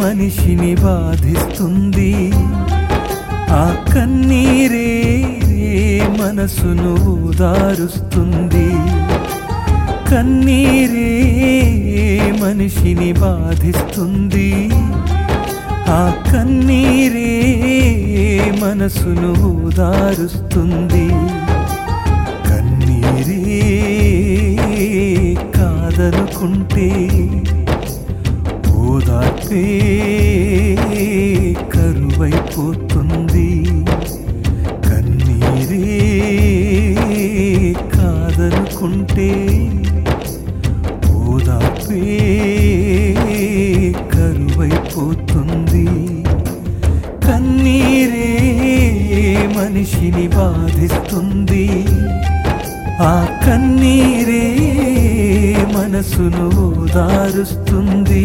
మనిషిని బాధిస్తుంది ఆ కన్నీరే మనసును ఓదారుస్తుంది కన్నీరే మనిషిని బాధిస్తుంది ఆ కన్నీరే మనసును ఓదారుస్తుంది కన్నీరే కాదనుకుంటే ఓదార్పే కరువైపోతుంది కన్నీరే కాదనుకుంటే ఓదార్పే కరువైపోతుంది కన్నీరే మనిషిని బాధిస్తుంది ఆ కన్నీరే మనసును ఓదారుస్తుంది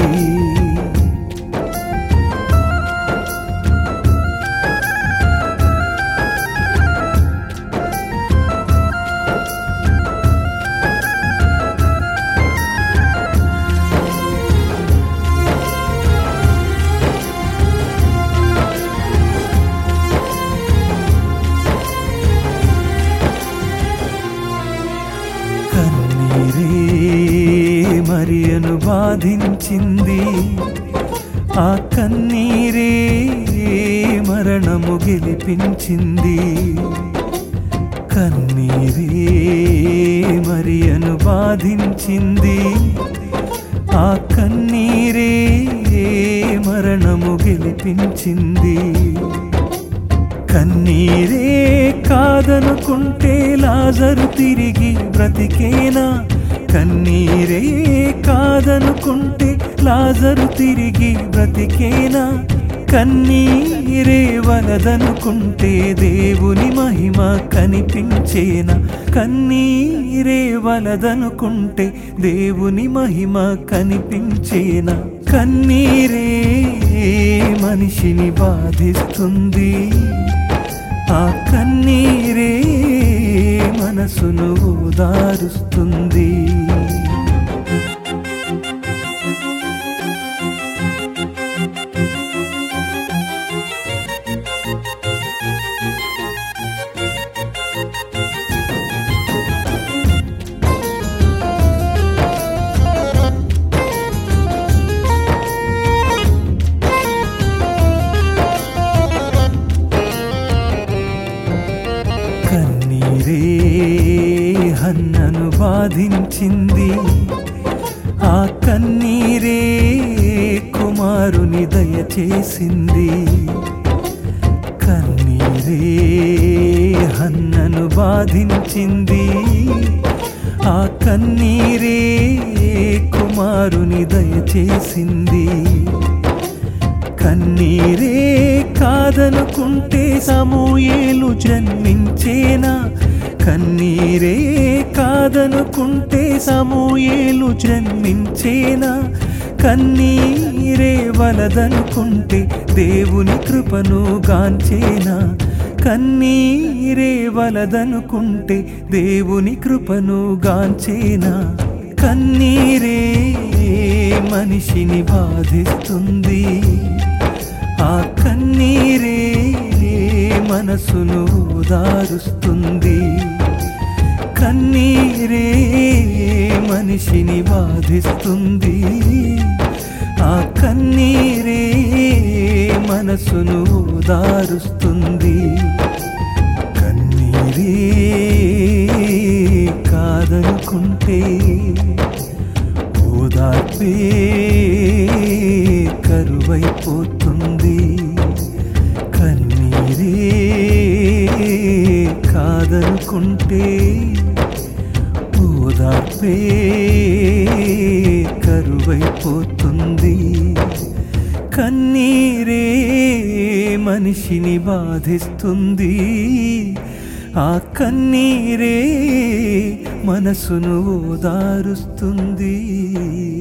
కన్నీరే మరియను బాధించింది ఆ కన్నీరే మరణము గెలిపించింది కన్నీరే మరియను బాధించింది ఆ కన్నీరే మరణము గెలిపించింది కన్నీరే కాదనుకుంటే లాజరు తిరిగి బ్రతికేనా కన్నీరే కాదనుకుంటే లాజరు తిరిగి బ్రతికేనా కన్నీరే వలదనుకుంటే దేవుని మహిమ కనిపించేనా కన్నీరే వలదనుకుంటే దేవుని మహిమ కనిపించేనా కన్నీరే మనిషిని బాధిస్తుంది ఆ కన్నీరే మనసును ఓదారుస్తుంది కన్నీరే హన్నను బాధించింది ఆ కన్నీరే కుమారుని దయచేసింది కన్నీరే హన్నను బాధించింది ఆ కన్నీరే కుమారుని దయచేసింది కన్నీరే కాదనుకుంటే సమూయేలు జన్మించేనా కన్నీరే కాదనుకుంటే సమూయేలు జన్మించేనా కన్నీరే వలదనుకుంటే దేవుని కృపను గాంచేనా కన్నీరే వలదనుకుంటే దేవుని కృపను గాంచేనా కన్నీరే మనిషిని బాధిస్తుంది ఆ కన్నీరే మనసును దారుస్తుంది కన్నీరే మనిషిని బాధిస్తుంది ఆ కన్నీరే మనసును దారుస్తుంది కన్నీరే కాదనుకుంటే ఓదార్పే కరువైపోతుంది కన్నీరే కాదనుకుంటే ఓదార్పే కరువైపోతుంది కన్నీరే మనిషిని బాధిస్తుంది ఆ కన్నీరే మనసును ఓదారుస్తుంది